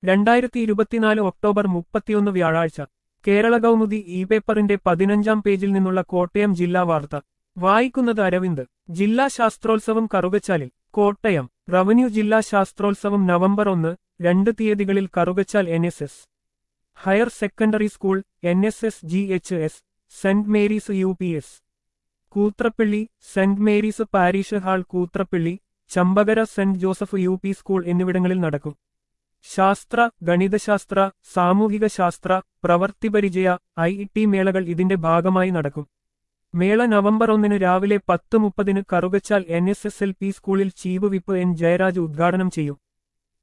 രണ്ടായിരത്തി ഇരുപത്തിനാല് ഒക്ടോബർ മുപ്പത്തിയൊന്ന് വ്യാഴാഴ്ച കേരള കൗമുദി ഇ പേപ്പറിന്റെ പതിനഞ്ചാം പേജിൽ നിന്നുള്ള കോട്ടയം ജില്ലാ വാർത്ത വായിക്കുന്നത് അരവിന്ദ് ജില്ലാ ശാസ്ത്രോത്സവം കറുകച്ചാലിൽ കോട്ടയം റവന്യൂ ജില്ലാ ശാസ്ത്രോത്സവം നവംബർ ഒന്ന് രണ്ട് തീയതികളിൽ Karukachal N S S higher secondary school N S S G H S saint Mary's U P S Koothrappally saint Mary's parish hall Koothrappally Champakara saint Joseph U P school എന്നിവിടങ്ങളിൽ നടക്കും ശാസ്ത്ര ഗണിതശാസ്ത്ര സാമൂഹിക ശാസ്ത്ര പ്രവർത്തിപരിചയ ഐ ടി മേളകൾ ഇതിന്റെ ഭാഗമായി നടക്കും മേള നവംബർ ഒന്നിന് രാവിലെ പത്ത് മുപ്പതിന് Karukachal N S S L P സ്കൂളിൽ ചീഫ് വിപ്പ് എൻ ജയരാജ് ഉദ്ഘാടനം ചെയ്യും